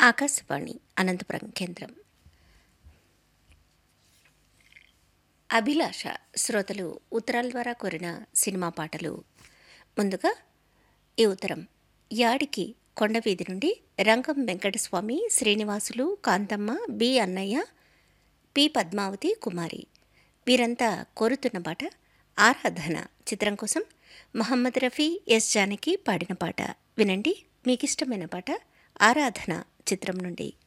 ఆకాశవాణి అనంతపురం కేంద్రం అభిలాష శ్రోతలు ఉత్తరాల ద్వారా కోరిన సినిమా పాటలు ముందుగా ఈ ఉత్తరం యాడికి కొండవీధి నుండి రంగం వెంకటస్వామి శ్రీనివాసులు కాంతమ్మ బి అన్నయ్య పి పద్మావతి కుమారి వీరంతా కోరుతున్న పాట ఆరాధన చిత్రం కోసం మహమ్మద్ రఫీ ఎస్ జానకి పాడిన పాట వినండి మీకు ఇష్టమైన పాట ఆరాధన చిత్రం నుండి